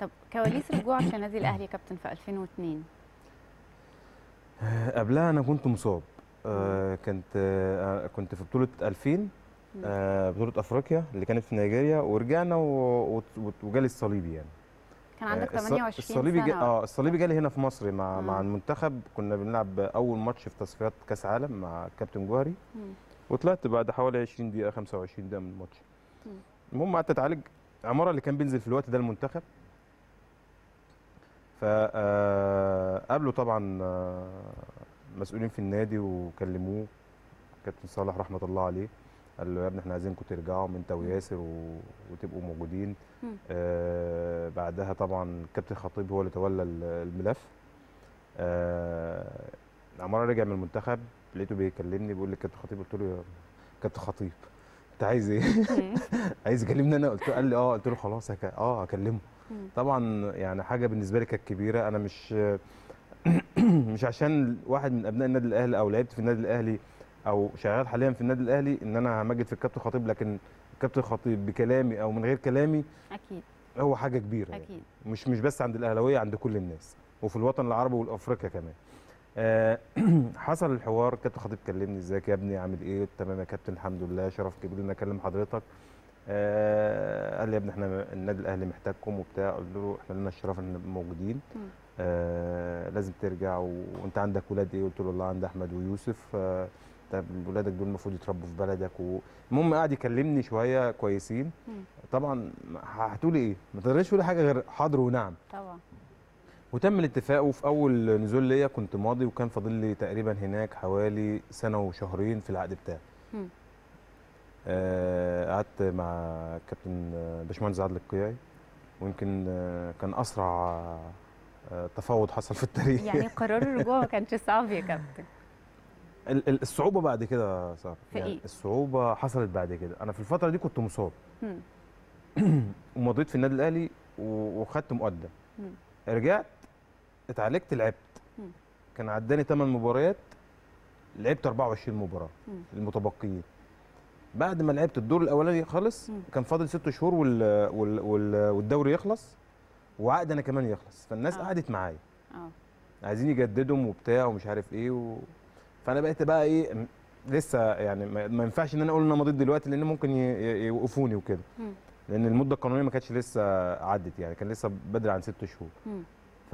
طب كواليس رجوعك للنادي الاهلي يا كابتن في 2002 قبلها انا كنت مصاب آه كنت آه كنت في بطوله 2000 آه بطوله افريقيا اللي كانت في نيجيريا ورجعنا و- و- وجالي الصليبي يعني كان عندك آه، الص- 28 الصليبي سنه جا اه الصليبي جالي هنا في مصر مع مم. مع المنتخب كنا بنلعب اول ماتش في تصفيات كاس عالم مع كابتن جوهري مم. وطلعت بعد حوالي 20 دقيقه 25 دقيقه من الماتش مم. المهم قعدت اتعالج عماره اللي كان بينزل في الوقت ده المنتخب فقابله طبعا آه، مسؤولين في النادي وكلموه كابتن صالح رحمه الله عليه قال له يا ابني احنا عايزينكم ترجعوا انت وياسر و... وتبقوا موجودين مم. آه بعدها طبعا الكابتن خطيب هو اللي تولى ال- الملف آه عماره رجع من المنتخب لقيته بيكلمني بيقول لي كابتن خطيب قلت له يا كابتن خطيب انت عايز ايه؟ مم. عايز يكلمني انا قلت له قال لي اه قلت له خلاص هك... اه هكلمه مم. طبعا يعني حاجه بالنسبه لي كانت كبيره انا مش مش عشان واحد من ابناء النادي الاهلي او لعبت في النادي الاهلي او شغال حاليا في النادي الاهلي ان انا همجد في الكابتن خطيب لكن الكابتن خطيب بكلامي او من غير كلامي اكيد هو حاجه كبيره يعني. اكيد مش مش بس عند الاهلاويه عند كل الناس وفي الوطن العربي والافريقيا كمان آه، حصل الحوار كابتن خطيب كلمني ازيك يا ابني عامل ايه تمام يا كابتن الحمد لله شرف كبير ان اكلم حضرتك آه، قال لي يا ابني احنا النادي الاهلي محتاجكم وبتاع قلت له احنا لنا الشرف ان نبقى موجودين مم. آه لازم ترجع و... وانت عندك ولاد ايه قلت له والله عندي احمد ويوسف آه طب ولادك دول المفروض يتربوا في بلدك و... المهم قعد يكلمني شويه كويسين مم. طبعا هتقولي ايه ما تقدريش تقولي حاجه غير حاضر ونعم طبعا وتم الاتفاق وفي اول نزول ليا كنت ماضي وكان فاضل لي تقريبا هناك حوالي سنه وشهرين في العقد بتاعي مم. آه، قعدت مع كابتن آه، باشمهندس عادل القيعي ويمكن آه، كان اسرع آه، تفاوض حصل في التاريخ يعني قرار الرجوع ما كانش صعب يا كابتن ال- ال- الصعوبه بعد كده يا ساره في إيه؟ الصعوبه حصلت بعد كده انا في الفتره دي كنت مصاب مم. ومضيت في النادي الاهلي و- وخدت مقدم مم. رجعت اتعالجت لعبت مم. كان عداني 8 مباريات لعبت 24 مباراه مم. المتبقيين بعد ما لعبت الدور الاولاني خلص مم. كان فاضل ست شهور وال... وال... وال... والدوري يخلص وعقد انا كمان يخلص فالناس آه. قعدت معايا اه عايزين يجددهم وبتاع ومش عارف ايه و... فانا بقيت بقى ايه م- لسه يعني ما ما ينفعش ان انا اقول ان انا مضيت دلوقتي لان ممكن ي... ي- يوقفوني وكده مم. لان المده القانونيه ما كانتش لسه عدت يعني كان لسه بدري عن ست شهور مم. ف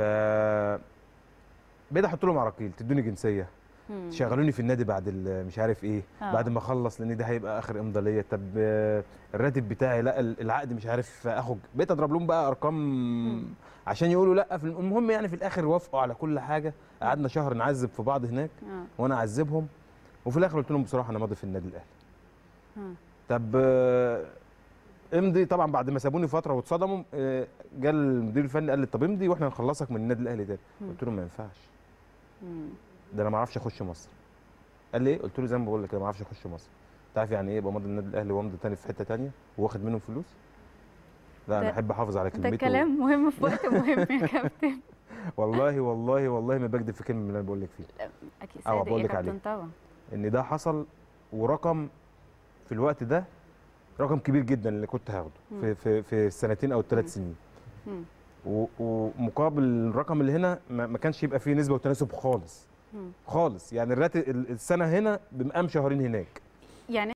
بقيت احط لهم عراقيل تدوني جنسيه مم. شغلوني في النادي بعد ال- مش عارف ايه آه. بعد ما اخلص لان ده هيبقى اخر امضى ليا طب آه، الراتب بتاعي لا ال- العقد مش عارف اخد بقيت اضرب لهم بقى ارقام عشان يقولوا لا في المهم يعني في الاخر وافقوا على كل حاجه قعدنا شهر نعذب في بعض هناك اه وانا اعذبهم وفي الاخر قلت لهم بصراحه انا ماضي في النادي الاهلي آه. طب آه، امضي طبعا بعد ما سابوني فتره واتصدموا آه، جه المدير الفني قال لي طب امضي واحنا نخلصك من النادي الاهلي تاني مم. قلت له ما ينفعش مم. ده انا ما اعرفش اخش مصر قال لي ايه قلت له زي ما بقول لك انا ما اعرفش اخش مصر انت عارف يعني ايه يبقى ماضي النادي الاهلي وامضي تاني في حته تانيه واخد منهم فلوس لا انا ده- احب احافظ على ده كلمتي كلام مهم في وقت مهم يا كابتن والله والله والله ما بكذب في كلمه من اللي انا بقول لك فيه اكيد أه، صادق بقول يا لك كابتن عليه. طبعا ان ده حصل ورقم في الوقت ده رقم كبير جدا اللي كنت هاخده مم. في في في السنتين او مم. الثلاث سنين مم. و- ومقابل الرقم اللي هنا ما ما كانش يبقى فيه نسبه وتناسب خالص مم. خالص يعني الراتب السنه هنا بمقام شهرين هناك يعني